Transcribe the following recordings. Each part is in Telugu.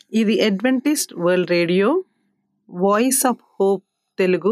ఇది Adventist world radio voice of hope Telugu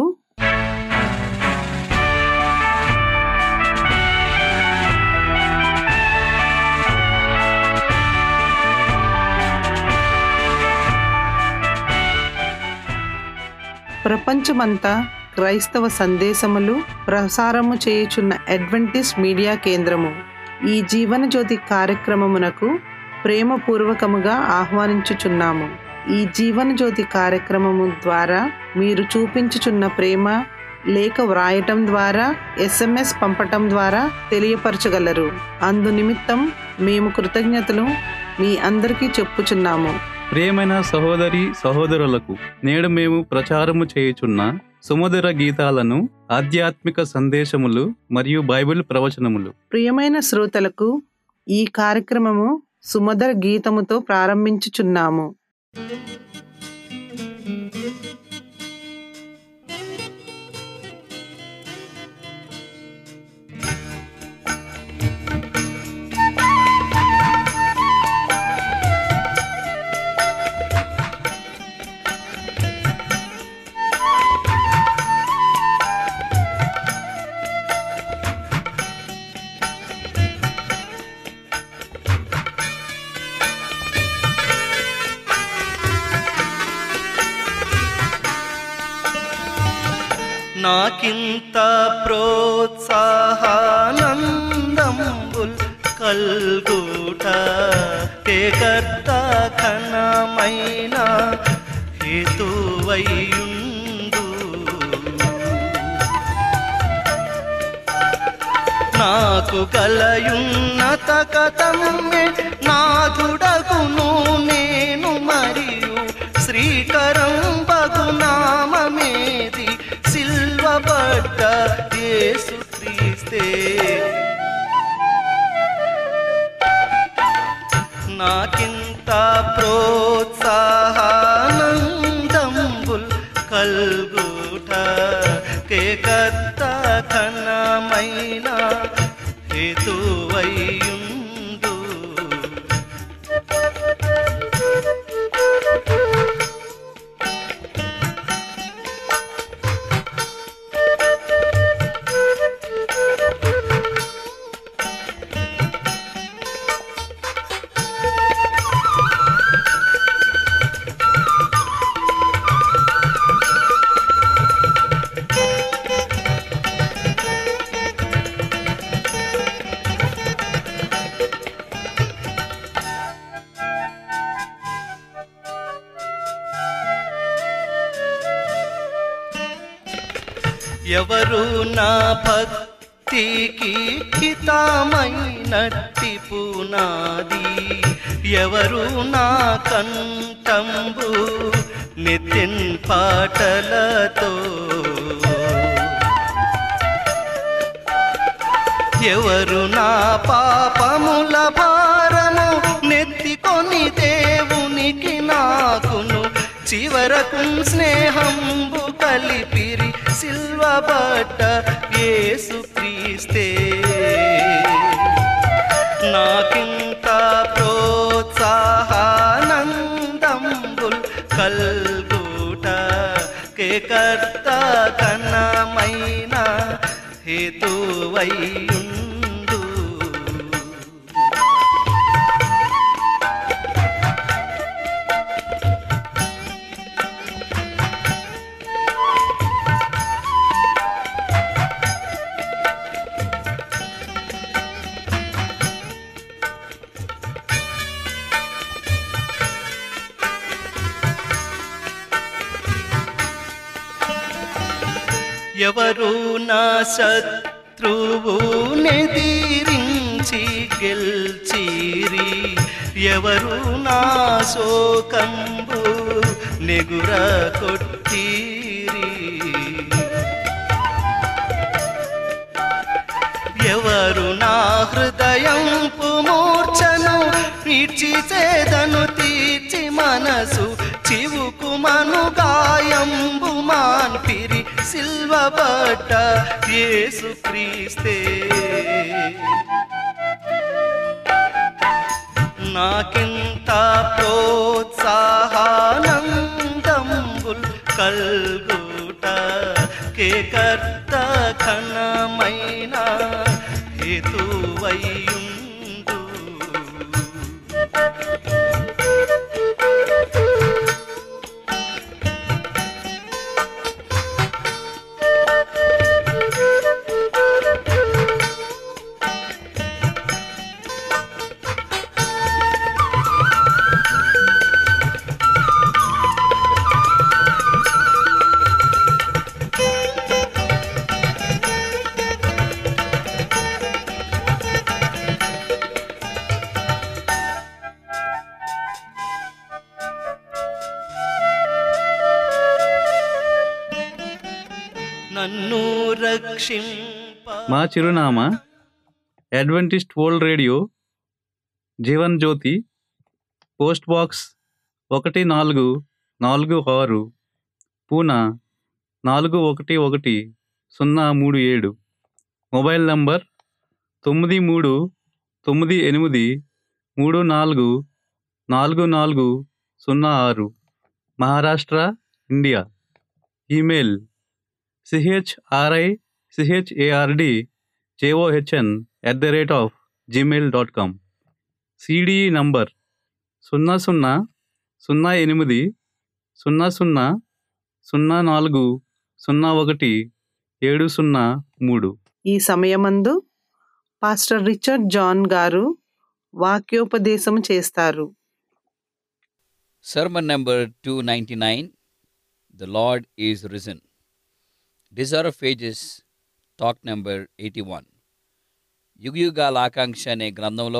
ప్రపంచమంతా క్రైస్తవ సందేశములు ప్రసారము చేయుచున్న అడ్వెంటిస్ట్ మీడియా కేంద్రము ఈ జీవన జ్యోతి కార్యక్రమమునకు ప్రేమపూర్వకముగా ఆహ్వానించుచున్నాము ఈ జీవన జ్యోతి కార్యక్రమము ద్వారా మీరు చూపించుచున్న ప్రేమ లేఖ వ్రాయటం ద్వారా ఎస్ఎంఎస్ పంపటం ద్వారా తెలియపరచగలరు అందు నిమిత్తం మేము కృతజ్ఞతలు మీ అందరికీ చెప్పుచున్నాము ప్రియమైన సహోదరి సహోదరులకు నేడు మేము ప్రచారము చేయుచున్న సుమధుర గీతాలను ఆధ్యాత్మిక సందేశములు మరియు బైబిల్ ప్రవచనములు ప్రియమైన శ్రోతలకు ఈ కార్యక్రమము సుమధుర గీతముతో ప్రారంభించుచున్నాము నాకింత ప్రోత్సాహానందంబుల్ కల్గుట కేకర్త ఘనమైన హేతువైయుండు నాకు కలయున్నత కథమ్మె నాథుడగును నేను మరియు శ్రీకరం బగునామేది సిల్వబడ్డ యేసు క్రీస్తే నాకింత ప్రోత్సాహానందంబుల్ కల్గుట కేకర్త ఘనమైన హేతువైయుండు ఎవరు నా భక్తికి హితమైనట్టి పునాది ఎవరు నా కంఠంబు నితిన్ పాటలతో ఎవరు నా పాపముల భారము నెత్తికొని దేవునికి నాకును చివరకు స్నేహంబు కలిపిరి సిల్వబట్ట యేసు క్రీస్తే నాకింత ప్రోత్సాహానందంబుల్ కల్గుట కేకర్త కన్నమైన హేతువైయుండు ఎవరు నా శత్రువు నెదిరించి గెల్చిరి ఎవరు నా శోకంబు నెగుర కొట్టిరి ఎవరు నా హృదయంపు మూర్ఛను ఇచ్చి చేదను తీర్చి మనసు చివుకు మను గాయంబు మాన్పిరి సిల్వబడ్డ యేసు క్రీస్తే నాకింత ప్రోత్సాహ కల్గుట కే కర్త ఘనమైన హేతువయ్యుండు నన్ను రక్షింప మా చిరునామా Adventist world radio Jeevan Jyothi post box ఒకటి నాలుగు నాలుగు ఆరు పూనా నాలుగు ఒకటి ఒకటి సున్నా మూడు ఏడు మొబైల్ నంబర్ తొమ్మిది మూడు తొమ్మిది ఎనిమిది మూడు నాలుగు నాలుగు నాలుగు సున్నా ఆరు Maharashtra India email C H R I C H A R D J O H N at the rate of Gmail dot com CDE number సున్నా సున్నా సున్నా ఎనిమిది సున్నా సున్నా సున్నా నాలుగు సున్నా ఒకటి ఏడు సున్నా మూడు ఈ సమయమందు పాస్టర్ రిచర్డ్ జాన్ గారు వాక్యోపదేశం చేస్తారు Sermon number 299 The Lord is Risen. Desire of Ages, talk number eighty one యుగయుగాల ఆకాంక్ష అనే గ్రంథంలో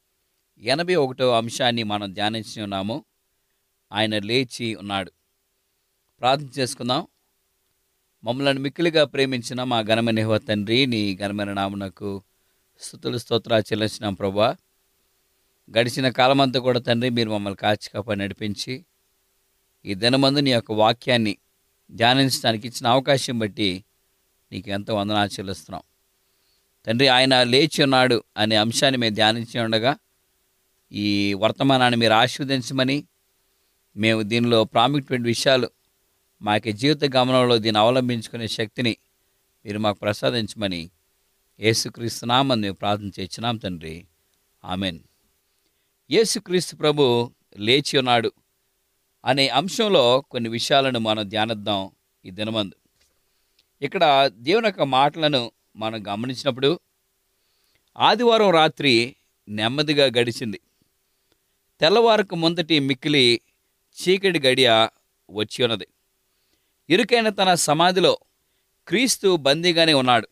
ఎనభై ఒకటో అంశాన్ని మనం ధ్యానించి ఉన్నాము ఆయన లేచి ఉన్నాడు ప్రార్థన చేసుకుందాం మమ్మల్ని మిక్కిలిగా ప్రేమించిన మా ఘనమైన యెహోవా తండ్రి నీ ఘనమైన నామునకు స్థుతులు స్తోత్రాలు చెల్లించినాం ప్రభా గడిచిన కాలమంతా కూడా తండ్రి మీరు మమ్మల్ని కాచి కాపాడి నడిపించి ఈ దినమందు నీ యొక్క వాక్యాన్ని ధ్యానించడానికి ఇచ్చిన అవకాశం బట్టి నీకు ఎంతో వందనాలు చెల్లిస్తున్నాం తండ్రి ఆయన లేచి ఉన్నాడు అనే అంశాన్ని మేము ధ్యానించి ఉండగా ఈ వర్తమానాన్ని మీరు ఆస్వాదించమని మేము దీనిలో ప్రాముఖ్యమైన విషయాలు మా యొక్క జీవిత గమనంలో దీన్ని అవలంబించుకునే శక్తిని మీరు మాకు ప్రసాదించమని యేసుక్రీస్తునామని మేము ప్రార్థన చేయించినాం తండ్రి ఆమెన్ యేసుక్రీస్తు ప్రభు లేచి ఉన్నాడు అనే అంశంలో కొన్ని విషయాలను మనం ధ్యానిద్దాం ఈ దినమందు ఇక్కడ దేవుని యొక్క మాటలను మనం గమనించినప్పుడు ఆదివారం రాత్రి నెమ్మదిగా గడిచింది తెల్లవారకు ముందటి మిక్కిలి చీకటి గడియ వచ్చి ఉన్నది ఇరుకైన తన సమాధిలో క్రీస్తు బందీగానే ఉన్నాడు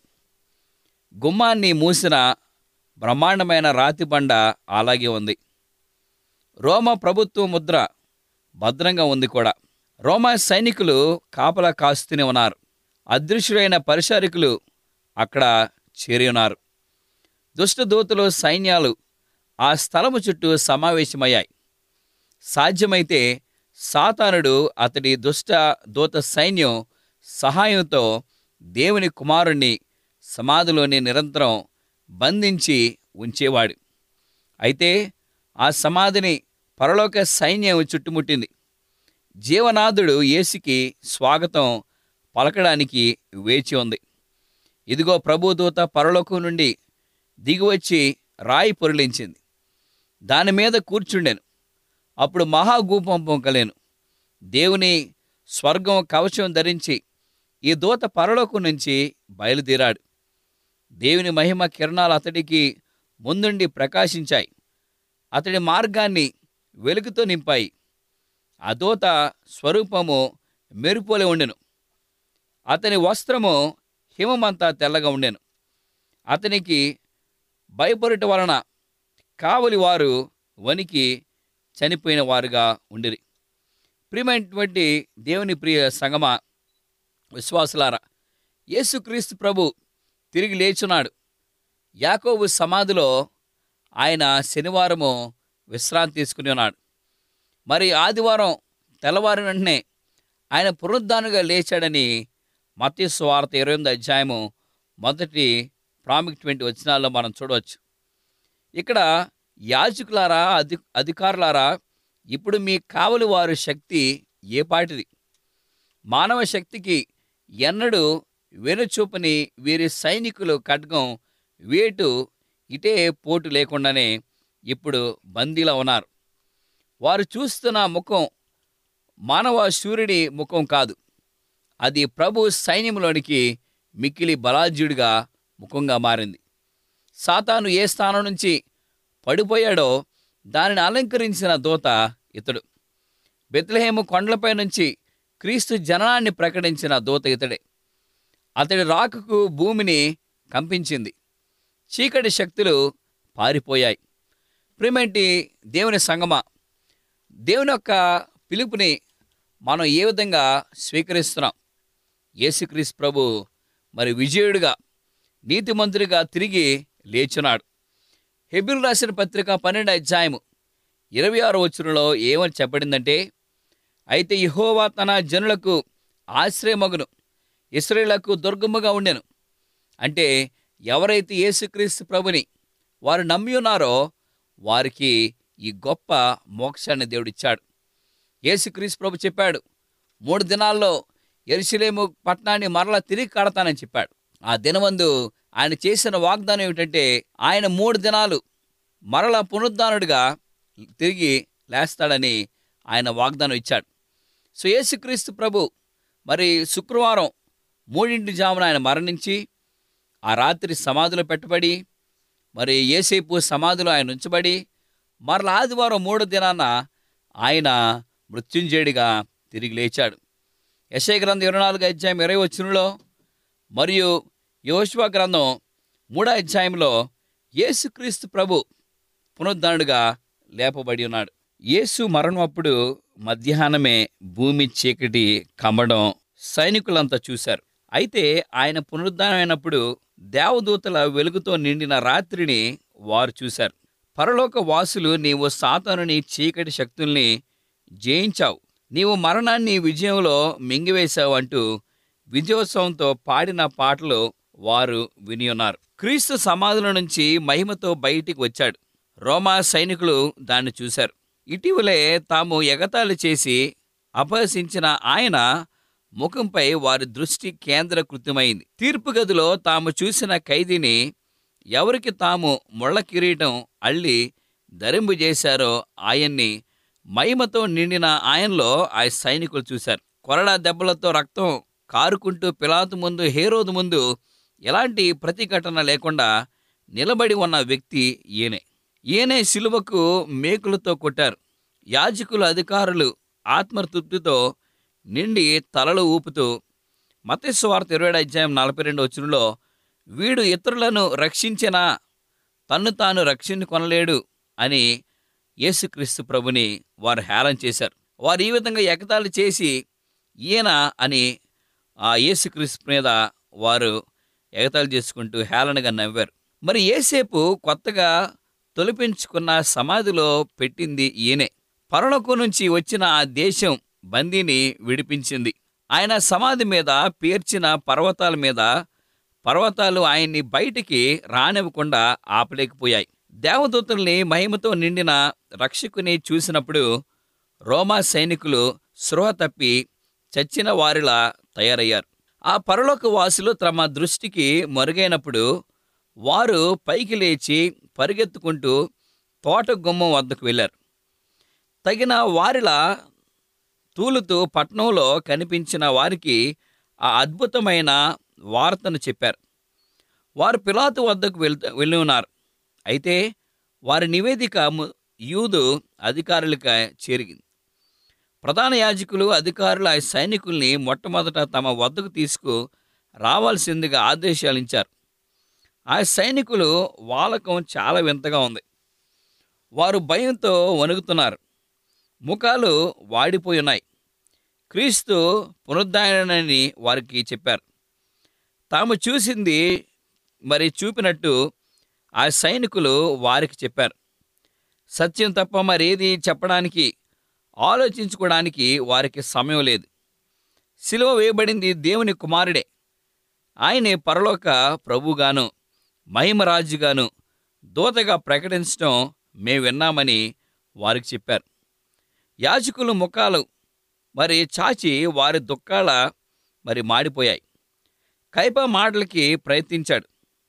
గుమ్మాన్ని మూసిన బ్రహ్మాండమైన రాతి బండ అలాగే ఉంది రోమ ప్రభుత్వ ముద్ర భద్రంగా ఉంది కూడా రోమా సైనికులు కాపలా కాస్తూనే ఉన్నారు అదృశ్యులైన పరిచారికులు అక్కడ చేరి ఉన్నారు దుష్టదూతలు సైన్యాలు ఆ స్థలము చుట్టూ సమావేశమయ్యాయి సాధ్యమైతే సాతానుడు అతడి దుష్ట దూత సైన్యం సహాయంతో దేవుని కుమారుణ్ణి సమాధిలోని నిరంతరం బంధించి ఉంచేవాడు అయితే ఆ సమాధిని పరలోక సైన్యం చుట్టుముట్టింది జీవనాథుడు యేసుకి స్వాగతం పలకడానికి వేచి ఉంది ఇదిగో ప్రభుదూత పరలోకం నుండి దిగివచ్చి రాయి పొరిలించింది దాని మీద కూర్చుండెను అప్పుడు మహాగూపం పొంకలేను దేవుని స్వర్గం కవచం ధరించి ఈ దూత పరలోకం నుంచి బయలుదేరాడు దేవుని మహిమ కిరణాలు అతడికి ముందుండి ప్రకాశించాయి అతడి మార్గాన్ని వెలుగుతో నింపాయి ఆ దూత స్వరూపము మెరుపోలే ఉండెను అతని వస్త్రము హిమమంతా తెల్లగా ఉండెను అతనికి భయపడుట వలన కావలి వారు వనికి చనిపోయిన వారుగా ఉండిరి ప్రియమైనటువంటి దేవుని ప్రియ సంగమ విశ్వాసులారా యేసుక్రీస్తు ప్రభు తిరిగి లేచున్నాడు యాకోబు సమాధిలో ఆయన శనివారము విశ్రాంతి తీసుకుని ఉన్నాడు మరి ఆదివారం తెల్లవారి వెంటనే ఆయన పునరుద్ధానుగా లేచాడని మత్య స్వార్థ ఇరవై ఎనిమిది అధ్యాయము మొదటి ప్రాముఖ్యమైన వచనాల్లో మనం చూడవచ్చు ఇక్కడ యాజకులారా అధి అధికారులారా ఇప్పుడు మీ కావలి వారి శక్తి ఏ పాటిది మానవ శక్తికి ఎన్నడూ వెనుచూపని వీరి సైనికులు ఖడ్గం వేటు ఇటే పోటు లేకుండానే ఇప్పుడు బందీలా ఉన్నారు వారు చూస్తున్న ముఖం మానవ సూర్యుడి ముఖం కాదు అది ప్రభు సైన్యంలోనికి మిక్కిలి బలాజ్యుడిగా ముఖంగా మారింది సాతాను ఏ స్థానం నుంచి పడిపోయాడో దానిని అలంకరించిన దూత ఇతడు బెత్లహేము కొండలపై నుంచి క్రీస్తు జననాన్ని ప్రకటించిన దూత ఇతడే అతడి రాకకు భూమిని కంపించింది చీకటి శక్తులు పారిపోయాయి ప్రిమెంటి దేవుని సంగమా దేవుని యొక్క పిలుపుని మనం ఏ విధంగా స్వీకరిస్తున్నాం యేసుక్రీస్తు ప్రభు మరి విజయుడిగా నీతిమంతుడిగా తిరిగి లేచున్నాడు హెబిల్ రాసిన పత్రిక పన్నెండు అధ్యాయము ఇరవై ఆరు వచ్చులో ఏమని చెప్పడిందంటే అయితే యెహోవా తన జనులకు ఆశ్రయమగును ఇస్రాయేళ్లకు దుర్గముగా ఉండెను అంటే ఎవరైతే యేసుక్రీస్తు ప్రభుని వారు నమ్మి ఉన్నారో వారికి ఈ గొప్ప మోక్షాన్ని దేవుడిచ్చాడు యేసుక్రీస్తు ప్రభు చెప్పాడు మూడు దినాల్లో ఎరుసలేము పట్టణాన్ని మరలా తిరిగి కడతానని చెప్పాడు ఆ దినమందు ఆయన చేసిన వాగ్దానం ఏమిటంటే ఆయన మూడు దినాలు మరలా పునరుద్ధానుడిగా తిరిగి లేస్తాడని ఆయన వాగ్దానం ఇచ్చాడు సో యేసుక్రీస్తు ప్రభు మరి శుక్రవారం మూడింటి జామున ఆయన మరణించి ఆ రాత్రి సమాధిలో పెట్టబడి మరి ఏసేపు సమాధిలో ఆయన ఉంచబడి మరలా ఆదివారం మూడు దినాన ఆయన మృత్యుంజయుడిగా తిరిగి లేచాడు యశయ గ్రంథం ఇరవై నాలుగు అధ్యాయం ఇరవై వచ్చినలో మరియు యోశువ గ్రంథం మూడో అధ్యాయంలో యేసుక్రీస్తు ప్రభు పునరుద్ధానుడిగా లేపబడి ఉన్నాడు యేసు మరణం అప్పుడు మధ్యాహ్నమే భూమి చీకటి కమ్మడం సైనికులంతా చూశారు అయితే ఆయన పునరుద్ధానమైనప్పుడు దేవదూతల వెలుగుతో నిండిన రాత్రిని వారు చూశారు పరలోక వాసులు నీవు సాతానుని చీకటి శక్తుల్ని జయించావు నీవు మరణాన్ని విజయంలో మింగివేశావు అంటూ విజయోత్సవంతో పాడిన పాటలు వారు విని ఉన్నారు క్రీస్తు సమాధుల నుంచి మహిమతో బయటికి వచ్చాడు రోమా సైనికులు దాన్ని చూశారు ఇటీవలే తాము ఎగతాళి చేసి అపహసించిన ఆయన ముఖంపై వారి దృష్టి కేంద్రకృతమైంది తీర్పు గదిలో తాము చూసిన ఖైదీని ఎవరికి తాము ముళ్ళ కిరీటం అల్లి ధరింపు చేశారో ఆయన్ని మహిమతో నిండిన ఆయనలో ఆ సైనికులు చూశారు కొరడా దెబ్బలతో రక్తం కారుకుంటూ పిలాతు ముందు హేరోదు ముందు ఎలాంటి ప్రతిఘటన లేకుండా నిలబడి ఉన్న వ్యక్తి ఈయనే ఈయనే శిలువకు మేకులతో కొట్టారు యాజకులు అధికారులు ఆత్మతృప్తితో నిండి తలలు ఊపుతూ మతేశ్వార్త ఇరవై అధ్యాయం నలభై రెండు వచ్చినలో వీడు ఇతరులను రక్షించినా తన్ను తాను రక్షించుకొనలేడు అని యేసుక్రీస్తు ప్రభుని వారు హేళన చేశారు వారు ఈ విధంగా ఎగతాళి చేసి ఈయన అని ఆ యేసుక్రీస్తు మీద వారు ఎగతాళి చేసుకుంటూ హేళనగా నవ్వారు మరి ఏసేపు కొత్తగా తొలిపించుకున్న సమాధిలో పెట్టింది ఈయనే పరలోకం నుంచి వచ్చిన ఆ దేశం బందీని విడిపించింది ఆయన సమాధి మీద పేర్చిన పర్వతాల మీద పర్వతాలు ఆయన్ని బయటికి రానివ్వకుండా ఆపలేకపోయాయి దేవదూతల్ని మహిమతో నిండిన రక్షకుని చూసినప్పుడు రోమా సైనికులు స్పృహ తప్పి చచ్చిన వారిలా తయారయ్యారు ఆ పరలోక వాసులు తమ దృష్టికి మరుగైనప్పుడు వారు పైకి లేచి పరిగెత్తుకుంటూ తోట గుమ్మం వద్దకు వెళ్ళారు తగిన వారిలా తూలుతూ పట్నంలో కనిపించిన వారికి ఆ అద్భుతమైన వార్తను చెప్పారు వారు పిలాతు వద్దకు వెళ్ వెళ్ళి ఉన్నారు అయితే వారి నివేదిక ము- యూదు అధికారులకు చేరిగింది ప్రధాన యాజకులు అధికారులు ఆ సైనికుల్ని మొట్టమొదట తమ వద్దకు తీసుకు రావాల్సిందిగా ఆదేశాలు ఇచ్చారు ఆ సైనికులు వాలకం చాలా వింతగా ఉంది వారు భయంతో వణుకుతున్నారు ముఖాలు వాడిపోయి ఉన్నాయి క్రీస్తు పునరుద్ధారణని వారికి చెప్పారు తాము చూసింది మరి చూపినట్టు ఆ సైనికులు వారికి చెప్పారు సత్యం తప్ప మరేది చెప్పడానికి ఆలోచించుకోవడానికి వారికి సమయం లేదు సిలువ వేయబడింది దేవుని కుమారుడే ఆయనే పరలోక ప్రభుగాను మహిమరాజుగాను దూతగా ప్రకటించడం మేము విన్నామని వారికి చెప్పారు యాజకులు ముఖాలు మరి చాచి వారి దుఃఖాల మరి మాడిపోయాయి కైప మాటలకి ప్రయత్నించాడు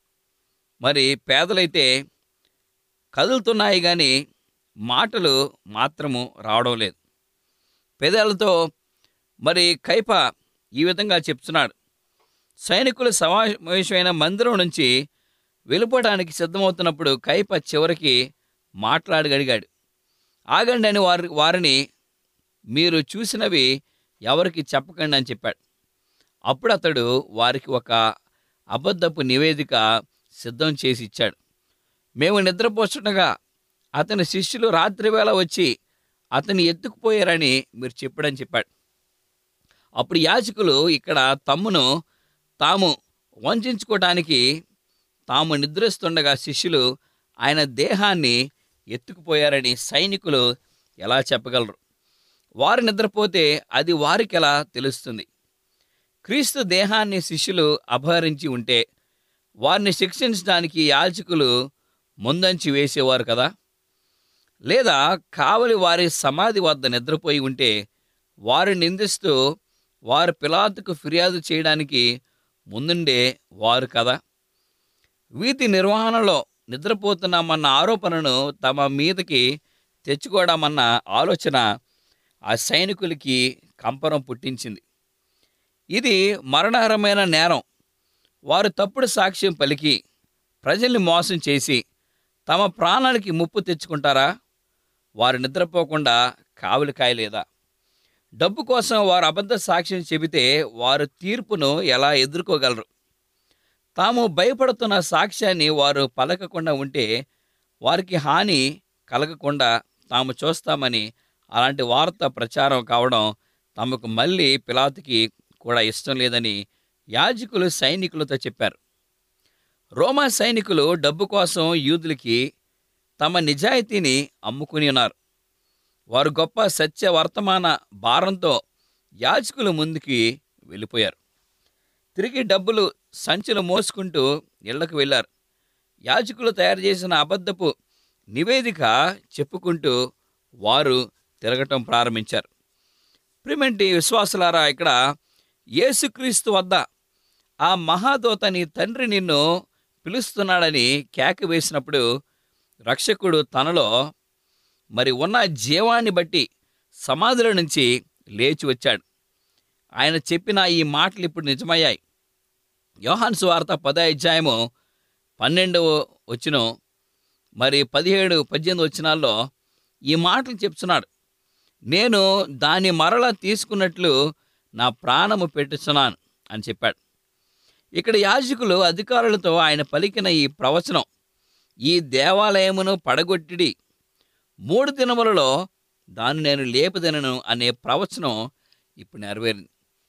మరి పేదలైతే కదులుతున్నాయి కానీ మాటలు మాత్రము రావడం లేదు పేదలతో మరి కైప ఈ విధంగా చెప్తున్నాడు సైనికుల సమావేశమైన మందిరం నుంచి వెళ్ళిపోవడానికి సిద్ధమవుతున్నప్పుడు కైప చివరికి మాట్లాడగలిగాడు ఆగండి అని వారి వారిని మీరు చూసినవి ఎవరికి చెప్పకండి అని చెప్పాడు అప్పుడు అతడు వారికి ఒక అబద్ధపు నివేదిక సిద్ధం చేసి ఇచ్చాడు మేము నిద్రపోస్తుండగా అతని శిష్యులు రాత్రివేళ వచ్చి అతన్ని ఎత్తుకుపోయారని మీరు చెప్పడని చెప్పాడు అప్పుడు యాజకులు ఇక్కడ తమ్మును తాము వంచుకోవడానికి తాము నిద్రిస్తుండగా శిష్యులు ఆయన దేహాన్ని ఎత్తుకుపోయారని సైనికులు ఎలా చెప్పగలరు వారు నిద్రపోతే అది వారికి ఎలా తెలుస్తుంది క్రీస్తు దేహాన్ని శిష్యులు అపహరించి ఉంటే వారిని శిక్షించడానికి యాజకులు ముందంచి వేసేవారు కదా లేదా కావలి వారి సమాధి వద్ద నిద్రపోయి ఉంటే వారిని నిందిస్తూ వారు పిలాతుకు ఫిర్యాదు చేయడానికి ముందుండే వారు కదా వీటి నిర్వహణలో నిద్రపోతున్నామన్న ఆరోపణను తమ మీదకి తెచ్చుకోవడమన్న ఆలోచన ఆ సైనికులకి కంపరం పుట్టించింది ఇది మరణకరమైన నేరం వారు తప్పుడు సాక్ష్యం పలికి ప్రజల్ని మోసం చేసి తమ ప్రాణానికి ముప్పు తెచ్చుకుంటారా వారు నిద్రపోకుండా కావలి కాయలేదా డబ్బు కోసం వారు అబద్ధ సాక్ష్యం చెబితే వారు తీర్పును ఎలా ఎదుర్కోగలరు తాము భయపడుతున్న సాక్ష్యాన్ని వారు పలకకుండా ఉంటే వారికి హాని కలగకుండా తాము చూస్తామని అలాంటి వార్త ప్రచారం కావడం తమకు మళ్ళీ పిలాతుకి కూడా ఇష్టం లేదని యాజకులు సైనికులతో చెప్పారు రోమా సైనికులు డబ్బు కోసం యూదులకి తమ నిజాయితీని అమ్ముకుని ఉన్నారు వారు గొప్ప సత్య వర్తమాన భారంతో యాజకుల ముందుకి వెళ్ళిపోయారు తిరిగి డబ్బులు సంచులు మోసుకుంటూ ఇళ్లకు వెళ్ళారు యాజకులు తయారు చేసిన అబద్ధపు నివేదిక చెప్పుకుంటూ వారు తిరగటం ప్రారంభించారు ప్రిమెంటి విశ్వాసులారా ఇక్కడ యేసుక్రీస్తు వద్ద ఆ మహాదోత నీ తండ్రి నిన్ను పిలుస్తున్నాడని కేక వేసినప్పుడు రక్షకుడు తనలో మరి ఉన్న జీవాన్ని బట్టి సమాధుల నుంచి లేచి వచ్చాడు ఆయన చెప్పిన ఈ మాటలు ఇప్పుడు నిజమయ్యాయి యోహాన్ సువార్త పద అధ్యాయము పన్నెండవ వచ్చిన మరి పదిహేడు పద్దెనిమిది వచ్చినాల్లో ఈ మాటలు చెప్తున్నాడు నేను దాన్ని మరలా తీసుకున్నట్లు నా ప్రాణము పెట్టుచున్నాను అని చెప్పాడు ఇక్కడ యాజకులు అధికారులతో ఆయన పలికిన ఈ ప్రవచనం ఈ దేవాలయమును పడగొట్టిడి మూడు దినములలో దాన్ని నేను లేపదనను అనే ప్రవచనం ఇప్పుడు నెరవేరింది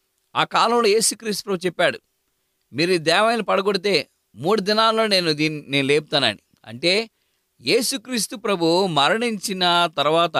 ఆ కాలంలో యేసుక్రీస్తు ప్రభు చెప్పాడు మీరు ఈ దేవాలయం పడగొడితే మూడు దినాల్లో నేను దీన్ని నేను లేపుతానని అంటే యేసుక్రీస్తు ప్రభు మరణించిన తర్వాత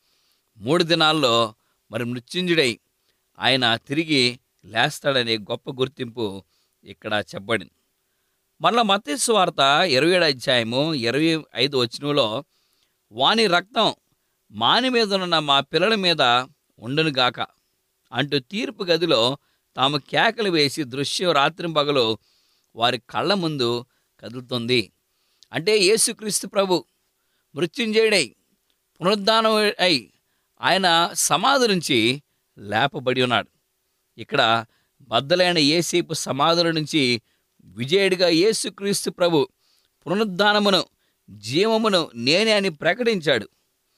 మూడు దినాల్లో మరి మృత్యుంజుడై ఆయన తిరిగి లేస్తాడనే గొప్ప గుర్తింపు ఇక్కడ చెప్పబడింది మళ్ళా మత్తేసు వార్త ఇరవై ఏడు అధ్యాయము ఇరవై ఐదు వచనంలో వాని రక్తం మాని మీద ఉన్న మా పిల్లల మీద ఉండునుగాక అంటూ తీర్పు గదిలో తాము కేకలు వేసి దృశ్యం రాత్రింపగలు వారి కళ్ళ ముందు కదులుతుంది అంటే యేసుక్రీస్తు ప్రభు మృత్యుంజయుడై పునరుద్ధానం అయి ఆయన సమాధి నుంచి లేపబడి ఉన్నాడు ఇక్కడ బద్దలైన ఏసేపు సమాధుల నుంచి విజయుడిగా యేసుక్రీస్తు ప్రభు పునరుద్ధానమును జీవమును నేనే అని ప్రకటించాడు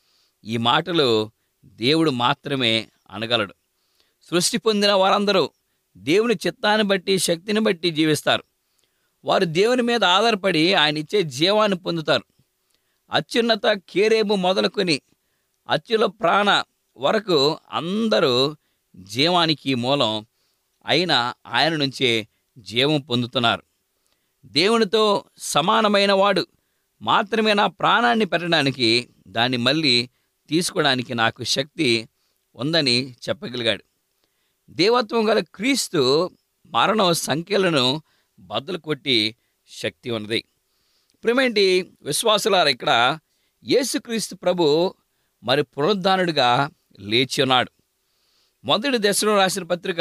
ఈ మాటలు దేవుడు మాత్రమే అనగలడు సృష్టి పొందిన వారందరూ దేవుని చిత్తాన్ని బట్టి శక్తిని బట్టి జీవిస్తారు వారు దేవుని మీద ఆధారపడి ఆయన ఇచ్చే జీవాన్ని పొందుతారు అత్యున్నత కేరేబు మొదలుకొని అత్యుల ప్రాణ వరకు అందరూ జీవానికి మూలం అయిన ఆయన నుంచే జీవం పొందుతున్నారు దేవునితో సమానమైన వాడు మాత్రమే నా ప్రాణాన్ని పెట్టడానికి దాన్ని మళ్ళీ తీసుకోవడానికి నాకు శక్తి ఉందని చెప్పగలిగాడు దేవత్వం గల క్రీస్తు మరణం సంఖ్యలను బద్దలు కొట్టి శక్తి ఉన్నది ప్రేమేంటి విశ్వాసులారా ఇక్కడ యేసుక్రీస్తు ప్రభు మరి పునరుద్ధానుడిగా లేచి ఉన్నాడు మొదటి దశలో రాసిన పత్రిక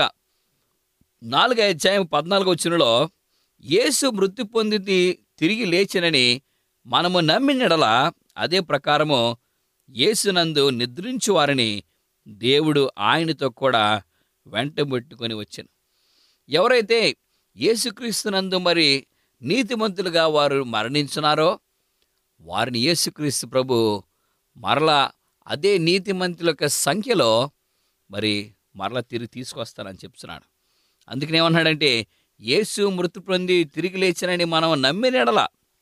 నాలుగో అధ్యాయం పద్నాలుగు వచ్చినలో యేసు మృతి పొంది తిరిగి లేచినని మనము నమ్మినడల అదే ప్రకారము యేసునందు నిద్రించు వారిని దేవుడు ఆయనతో కూడా వెంటబెట్టుకొని వచ్చాను ఎవరైతే యేసుక్రీస్తునందు మరి నీతిమంతులుగా వారు మరణించున్నారో వారిని యేసుక్రీస్తు ప్రభు మరలా అదే నీతిమంతుల యొక్క సంఖ్యలో మరి మరలా తిరిగి తీసుకొస్తానని చెప్తున్నాడు అందుకని ఏమన్నాడంటే యేసు మృతి పొంది తిరిగి లేచినని మనం నమ్మినడల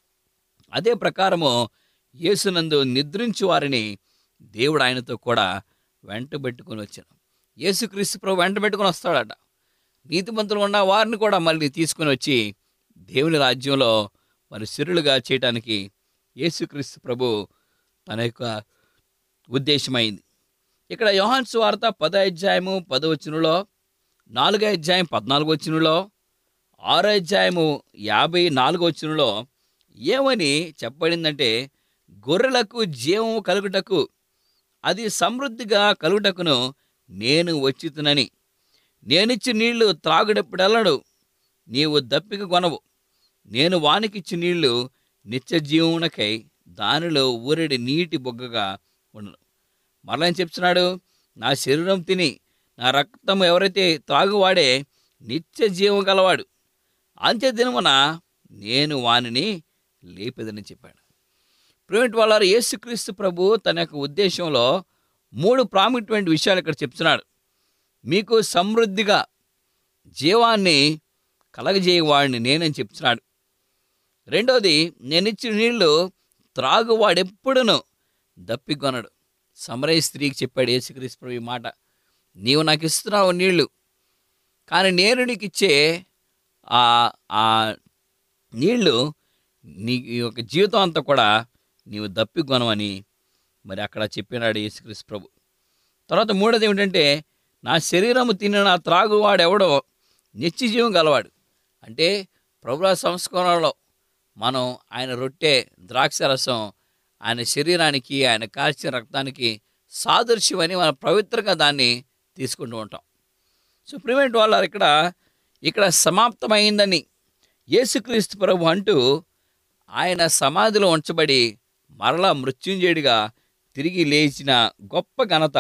అదే ప్రకారము యేసునందు నిద్రించు వారిని దేవుడు ఆయనతో కూడా వెంటబెట్టుకొని వచ్చాను యేసుక్రీస్తు ప్రభు వెంటబెట్టుకొని వస్తాడట నీతిమంతులు ఉన్న వారిని కూడా మళ్ళీ తీసుకొని వచ్చి దేవుని రాజ్యంలో మరి సిరులుగా చేయటానికి యేసుక్రీస్తు ప్రభు తన యొక్క ఉద్దేశమైంది ఇక్కడ యోహాన్ వార్త పదో అధ్యాయము పదో వచనంలో నాలుగో అధ్యాయం పద్నాలుగు వచనంలో ఆరో అధ్యాయము యాభై నాలుగో వచనంలో ఏమని చెప్పబడిందంటే గొర్రెలకు జీవం కలుగుటకు అది సమృద్ధిగా కలుగుటకును నేను వచ్చితునని నేనిచ్చి నీళ్లు త్రాగుడెప్పుడెల్లడు నీవు దప్పిక కొనవు నేను వానికిచ్చి నీళ్లు నిత్య జీవమునకై దానిలో ఊరెడి నీటి బొగ్గగా ఉండను మరలా ఏం చెప్తున్నాడు నా శరీరం తిని నా రక్తం ఎవరైతే త్రాగువాడే నిత్య జీవం గలవాడు అంత్య దినమున నేను వానిని లేపేదని చెప్పాడు ప్రేమిటి వాళ్ళ యేసుక్రీస్తు ప్రభు తన యొక్క ఉద్దేశంలో మూడు ప్రాముఖ్యమైన విషయాలు ఇక్కడ చెప్తున్నాడు మీకు సమృద్ధిగా జీవాన్ని కలగజేయవాడిని నేనని చెప్తున్నాడు రెండోది నేనిచ్చిన నీళ్లు త్రాగువాడెప్పుడును దప్పికొనడు సమరయ స్త్రీకి చెప్పాడు యేసుక్రీస్తు ప్రభు ఈ మాట నీవు నాకు ఇస్తున్నావు నీళ్లు కానీ నేను నీకు ఇచ్చే ఆ ఆ నీళ్లు నీ యొక్క జీవితం అంతా కూడా నీవు దప్పికొనవని మరి అక్కడ చెప్పినాడు యేసుక్రీస్తు ప్రభు తర్వాత మూడోది ఏమిటంటే నా శరీరము తిని నా త్రాగువాడెవడో నిత్య జీవం గలవాడు అంటే ప్రభుల సంస్కరణలో మనం ఆయన రొట్టె ద్రాక్ష రసం ఆయన శరీరానికి ఆయన కాల్చిన రక్తానికి సాదృశ్యమని మనం పవిత్రంగా దాన్ని తీసుకుంటూ ఉంటాం సో ప్రివెంట్ వాళ్ళ ఇక్కడ ఇక్కడ సమాప్తమైందని యేసుక్రీస్తు ప్రభు అంటూ ఆయన సమాధిలో ఉంచబడి మరలా మృత్యుంజయుడిగా తిరిగి లేచిన గొప్ప ఘనత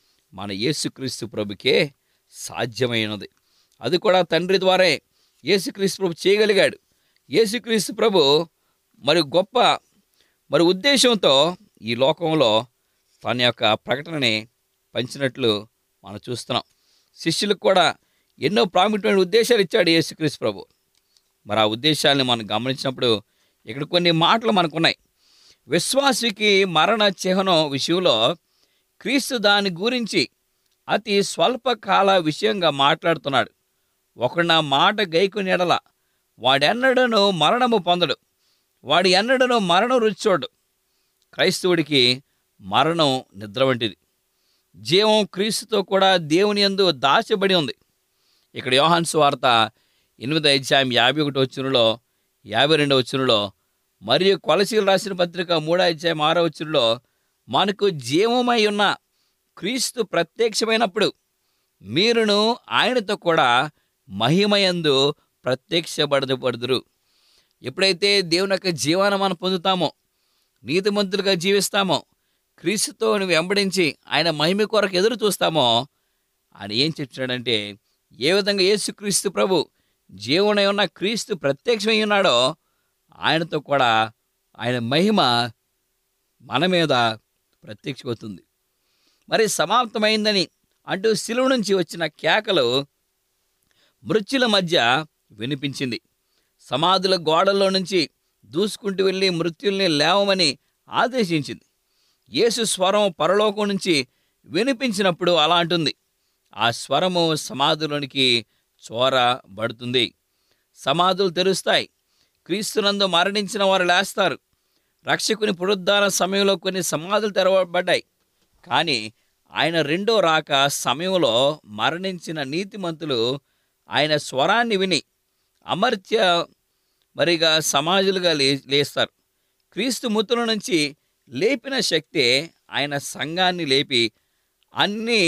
మన యేసుక్రీస్తు ప్రభుకే సాధ్యమైనది అది కూడా తండ్రి ద్వారే యేసుక్రీస్తు ప్రభు చేయగలిగాడు యేసుక్రీస్తు ప్రభు మరి గొప్ప మరి ఉద్దేశంతో ఈ లోకంలో తన యొక్క ప్రకటనని పంచినట్లు మనం చూస్తున్నాం శిష్యులకు కూడా ఎన్నో ప్రాముఖ్యమైన ఉద్దేశాలు ఇచ్చాడు యేసుక్రీస్తు ప్రభు మరి ఆ ఉద్దేశాలని మనం గమనించినప్పుడు ఇక్కడ కొన్ని మాటలు మనకున్నాయి విశ్వాసికి మరణ చిహ్నం విషయంలో క్రీస్తు దాని గురించి అతి స్వల్పకాల విషయంగా మాట్లాడుతున్నాడు ఒకడు నా మాట గైకుని ఎడల వాడెన్నడను మరణము పొందడు వాడు ఎన్నడను మరణం రుచి చూడు క్రైస్తవుడికి మరణం నిద్ర వంటిది జీవం క్రీస్తుతో కూడా దేవుని యందు దాచబడి ఉంది ఇక్కడ యోహాన్ వార్త ఎనిమిది అధ్యాయం యాభై ఒకటి వచ్చినలో యాభై రెండో వచ్చినలో మరియు కొలసీలు రాసిన పత్రిక మూడో అధ్యాయం ఆరో వచ్చినలో మనకు జీవమై ఉన్న క్రీస్తు ప్రత్యక్షమైనప్పుడు మీరును ఆయనతో కూడా మహిమయందు ప్రత్యక్షపడబడుదురు ఎప్పుడైతే దేవుని యొక్క జీవాన్ని మనం పొందుతామో నీతిమంతులుగా జీవిస్తామో క్రీస్తుతో నువ్వు వెంబడించి ఆయన మహిమ కొరకు ఎదురు చూస్తామో ఆయన ఏం చెప్తున్నాడంటే ఏ విధంగా యేసుక్రీస్తు ప్రభు జీవనై ఉన్న క్రీస్తు ప్రత్యక్షమై ఉన్నాడో ఆయనతో కూడా ఆయన మహిమ మన మీద ప్రత్యక్షమవుతుంది మరి సమాప్తమైందని అంటూ శిలువ నుంచి వచ్చిన కేకలు మృత్యుల మధ్య వినిపించింది సమాధుల గోడల్లో నుంచి దూసుకుంటూ వెళ్ళి మృత్యుల్ని లేవమని ఆదేశించింది యేసు స్వరం పరలోకం నుంచి వినిపించినప్పుడు అలా అంటుంది ఆ స్వరము సమాధులోనికి చోరబడుతుంది సమాధులు తెరుస్తాయి క్రీస్తునందు మరణించిన వారు లేస్తారు రక్షకుని పునరుద్ధార సమయంలో కొన్ని సమాధులు తెరవబడ్డాయి కానీ ఆయన రెండో రాక సమయంలో మరణించిన నీతిమంతులు ఆయన స్వరాన్ని విని అమర్త్య మరిగా సమాజులుగా లే లేస్తారు క్రీస్తు ముతుల నుంచి లేపిన శక్తే ఆయన సంఘాన్ని లేపి అన్ని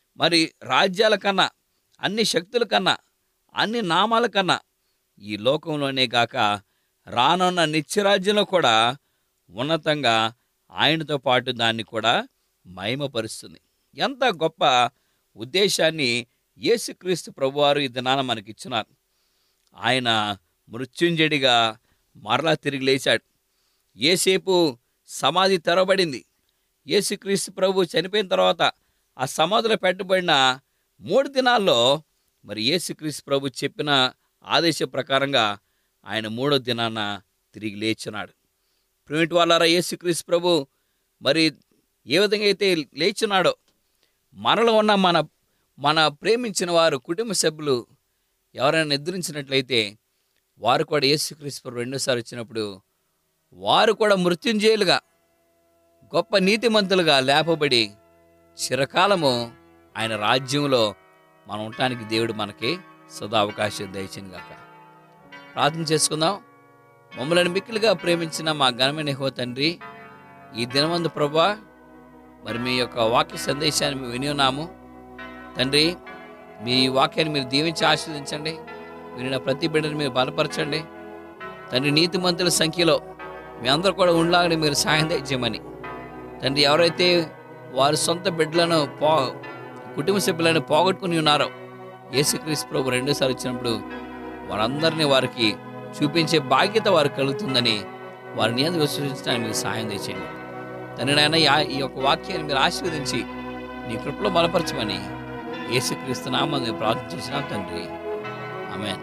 మరి రాజ్యాల కన్నా అన్ని శక్తుల కన్నా అన్ని నామాల కన్నా ఈ లోకంలోనే గాక రానున్న నిత్యరాజ్యంలో కూడా ఉన్నతంగా ఆయనతో పాటు దాన్ని కూడా మహిమపరుస్తుంది ఎంత గొప్ప ఉద్దేశాన్ని యేసుక్రీస్తు ప్రభువారు ఈ దినాన మనకిచ్చినారు ఆయన మృత్యుంజడిగా మరలా తిరిగి లేచాడు ఏసేపు సమాధి తెరవబడింది యేసుక్రీస్తు ప్రభు చనిపోయిన తర్వాత ఆ సమాధిలో పెట్టబడిన మూడు దినాల్లో మరి యేసుక్రీస్తు ప్రభు చెప్పిన ఆదేశ ప్రకారంగా ఆయన మూడో దినాన తిరిగి లేచున్నాడు ప్రిమిట్ వాళ్ళారా యేసుక్రీస్తు ప్రభు మరి ఏ విధంగా అయితే లేచున్నాడో మనలో ఉన్న మన మన ప్రేమించిన వారు కుటుంబ సభ్యులు ఎవరైనా నిద్రించినట్లయితే వారు కూడా యేసుక్రీస్తు ప్రభు రెండోసారి వచ్చినప్పుడు వారు కూడా మృత్యుంజయులుగా గొప్ప నీతిమంతులుగా లేపబడి చిరకాలము ఆయన రాజ్యంలో మనం ఉండటానికి దేవుడు మనకి సదా అవకాశం దయచింది గాక ప్రార్థన చేసుకుందాం మమ్మల్ని మిక్కిలిగా ప్రేమించిన మా ఘనమైన హో తండ్రి ఈ దినమందు ప్రభా మరి మీ యొక్క వాక్య సందేశాన్ని మేము విని ఉన్నాము తండ్రి మీ వాక్యాన్ని మీరు దీవించి ఆశీర్వదించండి వినిన ప్రతి బిడ్డని మీరు బలపరచండి తండ్రి నీతిమంతుల సంఖ్యలో మీ అందరూ కూడా ఉండలాగని మీరు సాయం దయచేయమని తండ్రి ఎవరైతే వారి సొంత బిడ్డలను పో కుటుంబ సభ్యులను పోగొట్టుకుని ఉన్నారో యేసుక్రీస్తు ప్రభు రెండోసారి వచ్చినప్పుడు వారందరినీ వారికి చూపించే బాధ్యత వారికి కలుగుతుందని వారిని ఎందుకు విశ్వసించడానికి మీరు సహాయం తెచ్చేయండి తండ్రి నాయన యా- ఈ యొక్క వాక్యాన్ని మీరు ఆశీర్వదించి నీ కృపలో బలపరచమని యేసుక్రీస్తు నామని ప్రార్థన చేసినాం తండ్రి ఆమెన్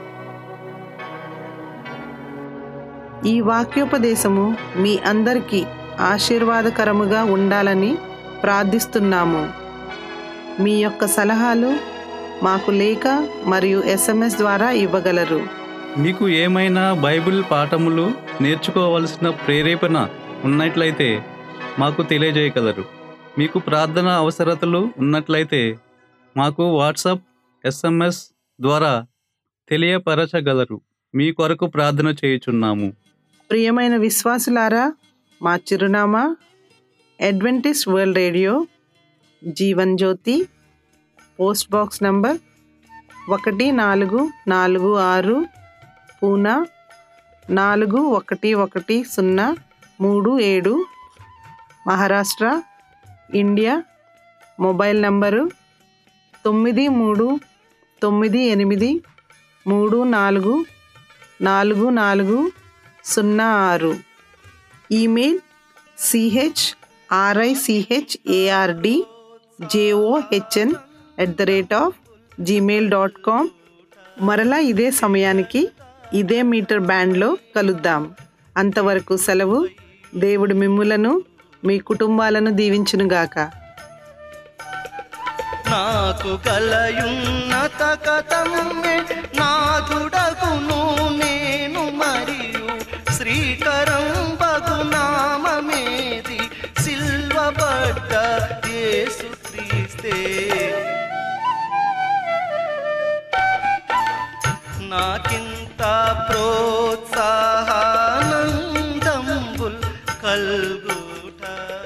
ఈ వాక్యోపదేశము మీ అందరికీ ఆశీర్వాదకరముగా ఉండాలని ప్రార్థిస్తున్నాము మీ యొక్క సలహాలు మాకు లేఖ మరియు ఎస్ఎంఎస్ ద్వారా ఇవ్వగలరు మీకు ఏమైనా బైబిల్ పాఠములు నేర్చుకోవలసిన ప్రేరేపణ ఉన్నట్లయితే మాకు తెలియజేయగలరు మీకు ప్రార్థన అవసరతలు ఉన్నట్లయితే మాకు వాట్సాప్ ఎస్ఎంఎస్ ద్వారా తెలియపరచగలరు మీ కొరకు ప్రార్థన చేయుచున్నాము ప్రియమైన విశ్వాసులారా మా చిరునామా Adventist world radio Jeevan Jyothi post box number ఒకటి నాలుగు నాలుగు ఆరు పూనా నాలుగు ఒకటి ఒకటి సున్నా మూడు ఏడు మహారాష్ట్ర ఇండియా మొబైల్ నంబరు తొమ్మిది మూడు తొమ్మిది ఎనిమిది మూడు నాలుగు నాలుగు నాలుగు సున్నా ఆరు email C H R I C H A R D J O H N at the rate of Gmail dot com మరలా ఇదే సమయానికి ఇదే మీటర్ బ్యాండ్లో కలుద్దాం అంతవరకు సెలవు దేవుడు మిమ్ములను మీ కుటుంబాలను దీవించునుగాక నాకు కలయున్నత కథమ్మె నాథుడగును నేను మరియు శ్రీకరం బగు నామమేది సిల్వబడ్డ యేసు క్రీస్తే నాకింత ప్రోత్సాహానందంబుల్ కల్గుట